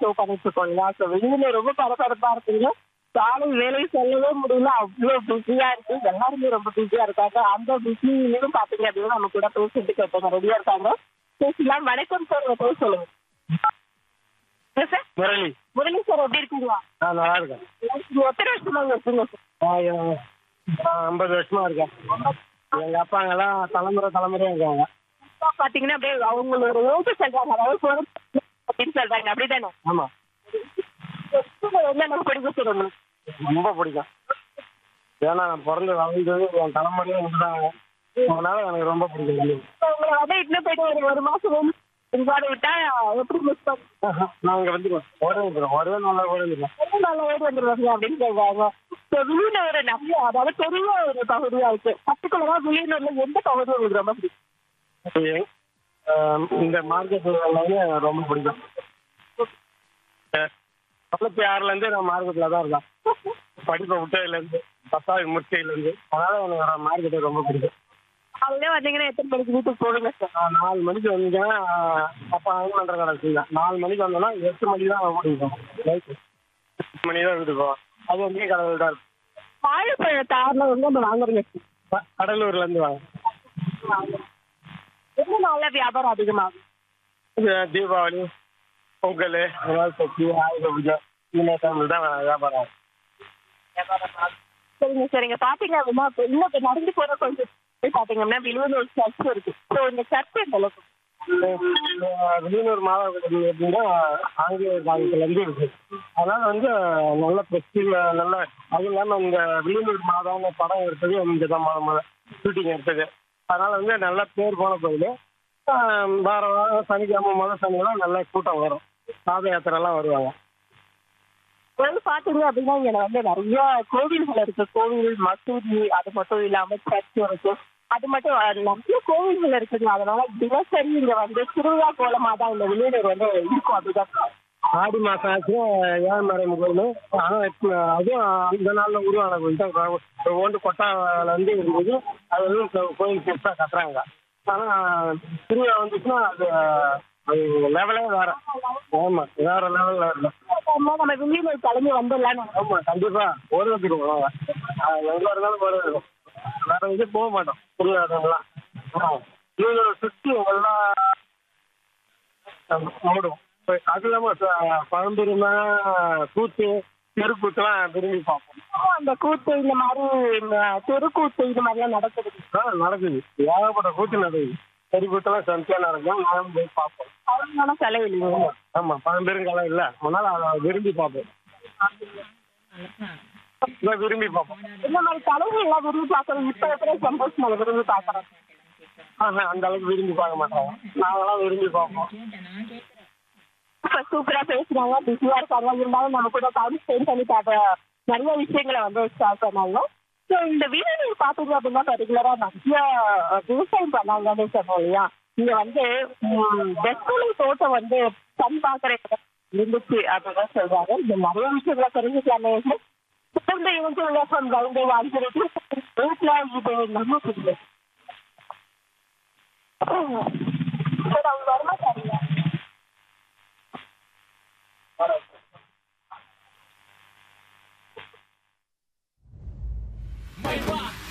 Show பண்ணிட்டு இருக்கோம் இல்லையா ஸோ வெளியில ரொம்ப பரபரப்பா இருக்குங்க காலை வேலை சொல்லவே முடியல அவ்வளோ பிஸியா இருக்கு எல்லாருமே ரொம்ப பிஸியா இருக்காங்க அந்த பிஸிலையும் பாத்தீங்க அப்படின்னா நம்ம கூட பேசிட்டு ஒருத்தவங்க ரெடியா இருக்காங்க பேசலாம் வணக்கம் சார் உங்க பேர் சொல்லுங்க என்ன சார் முரளி முரளி சார் எப்படி இருக்கீங்க நான் நல்லா இருக்கேன் நீங்க எத்தனை வருஷமா இங்க இருக்கீங்க சார் நான் எ- நான் ஐம்பது வருஷமா இருக்கேன் எங்க அப்பாங்கெல்லாம் தலைமுறை தலைமுறையா இருக்காங்க இப்ப பாத்தீங்கன்னா அப்படியே அவங்களோட ஓட்டு சொல்றாங்க அதாவது பொறுப்பு அப்படின்னு சொல்றாங்க அப்படிதானே ஆமா என்ன நமக்கு பிடிக்கும் சார் உங்களுக்கு ரொம்ப பிடிக்கும் ஏன்னா நான் பிறந்து வளர்ந்தது என் தலைமுறையும் இருந்தாங்க அதனால எனக்கு ரொம்ப பிடிக்கும் இப்ப உங்களை வந்து இன்னும் போயிட்டு ஒரு ஒரு மாசம் வந்து இங்கோட விட்டா எப்படி மிஸ் பண்ண நான் இங்க வந்துடுவேன் ஓடவே வந்துடுவேன் ஒரே நாளா ஓட வந்துடுவேன் நல்ல ஓடி வந்துருவாங்க அப்படின்னு சொல்றாங்க இப்போ விழுநூறு நிறைய அதாவது பெரிய ஒரு பகுதியா இருக்கு பர்டிகுலரா விழுநூர்ல எந்த பகுதி உங்களுக்கு ரொம்ப பிடிக்கும் ஆஹ் இந்த மார்க்கெட் ரொம்ப பிடிக்கும் தொண்ணூத்தி ஆறுல இருந்து நான் மார்க்கெட்ல தான் இருக்கேன் படிப்பை விட்டதுல இருந்து பத்தாவது முடிச்சதுல இருந்து அதனால எனக்கு மார்க்கெட் ரொம்ப பிடிக்கும் அதுல வந்தீங்கன்னா எத்தனை மணிக்கு வீட்டுக்கு போவீங்க சார் நான் நாலு மணிக்கு வந்தீங்கன்னா அப்பா அயன் பண்ற கடை வச்சுருந்தேன் நாலு மணிக்கு வந்தோன்னா எட்டு மணிக்கு தான் வீட்டுக்கு போவோம் நைட்டு எட்டு மணி தான் வீட்டுக்கு போவோம் அது வந்து கடவுள் தான் இருக்கும் வாழைப்பழ தாரில் வந்து நம்ம வாங்குறீங்க ப- கடலூர்ல இருந்து வாங்க எந்த நாள்ல வியாபாரம் அதிகமாகும் இது தீபாவளி பொங்கல் விநாயகர் சதுர்த்தி ஆயுத பூஜை இந்த டைமில் தான் வியாபாரம் ஆகும். சரிங்க சரிங்க பாத்தீங்க அப்படின்னா இப்ப இன்னும் இப்ப நடந்து போற கொஞ்சம் போய் பாத்தீங்கன்னா விழுவனூர் சர்ச் இருக்கு ஸோ இந்த சர்ச் எந்த அளவுக்கு இந்த வெளியூர் மாவட்டம் எப்படின்னா ஆங்கிலேய காலத்துல இருந்து இருக்கு அதனால வந்து நல்ல பிரஸ்டீஜ் நல்ல அதுவும் இல்லாம இந்த வெளியூர் மாதான படம் எடுத்தது இங்கே தான் முத முத ஷூட்டிங் எடுத்தது அதனால வந்து நல்ல பேர் போன கோயில் ஆஹ் வார வாரம் சனிக்கிழமை முதல் சனிக்கெல்லாம் நல்ல கூட்டம் வரும் பாத யாத்திரைலாம் வருவாங்க வந்து பாத்தீங்க அப்படின்னா இங்க வந்து நிறைய கோவில்கள் இருக்கு கோவில் மசூதி அது மட்டும் இல்லாம சர்ச் இருக்கு அது மட்டும் அஹ், நிறைய கோவில்கள் இருக்குங்க அதனால தினசரி இங்க வந்து திருவிழா கோலமா தான் இந்த விழுநூர் வந்து இருக்கும் அப்படிதான் ஆடி மாசம் ஆச்சு ஏழமரம் கோயில் ஆனால் இப்போ அதுவும் அந்த நாளில் உருவான கோயில் தான் ஓண்டு கொட்டால வந்து இருந்தது அது வந்து இப்போ கோயில் பெருசாக கட்டுறாங்க ஆனால் திருவிழா வந்துச்சுன்னா அது அது லெவலே வேற ஆமாம் வேற லெவலில் இருக்கும் ஆமா, நம்ம வில்லியனூர் கிளம்பி வந்துடலாம்னு ஆமாம் கண்டிப்பாக ஒரு வந்துருவோம் எங்கே இருந்தாலும் ஒரு இருக்கும் வேற எங்கேயும் போக மாட்டோம் திருவிழாக்கெல்லாம் ஆமாம் திருவிழா சுற்றி எல்லாம் ஓடும் அது இல்லாமல் பழம்பெருமை கூத்து தெருக்கூத்துலாம் விரும்பி பார்ப்போம் அந்த கூத்து இந்த மாதிரி இந்த தெருக்கூத்து இது மாதிரிலாம் நடக்குது ஆ நடக்குது ஏகப்பட்ட கூத்து நடக்குது தெருக்கூத்தெல்லாம் சந்தியாக நடக்கும் நானும் போய் பார்ப்போம் அவங்களோட செலவு இல்லைங்க ஆமாம் பழம்பெருங்காலம் இல்லை அதனால் அதை விரும்பி பார்ப்போம் இதை விரும்பி பார்ப்போம் இந்த மாதிரி தலைகள் எல்லாம் விரும்பி பார்க்கறது இப்ப இருக்கிற சந்தோஷம் நம்ம விரும்பி பார்க்கறோம் ஆஹா, அந்த அளவுக்கு விரும்பி பார்க்க மாட்டாங்க நாங்களாம் விரும்பி பார்ப்போம் இப்ப சூப்பரா பேசுறாங்க பிஸியா இருக்காங்க இருந்தாலும் நம்ம கூட டைம் ஸ்பெண்ட் பண்ணி பார்க்க நிறைய விஷயங்களை வந்து ஸ்டார்ட் பண்ணாங்க ஸோ இந்த வீரர்கள் பார்த்தீங்க அப்படின்னா பர்டிகுலரா நிறைய அஹ், விவசாயம் பண்ணாங்கன்னு சொன்னோம் இல்லையா இங்க வந்து வெத்தலை தோட்டம் வந்து கண் பார்க்கற இடம் இருந்துச்சு அப்படின்னு சொல்றாங்க இந்த நிறைய விஷயங்களை தெரிஞ்சுக்கலாமே தொடர்ந்து இவங்க உலகம் வந்து வாழ்ந்துருக்கு வீட்டுல இது நம்ம புரியுது சார் அவங்க வருமா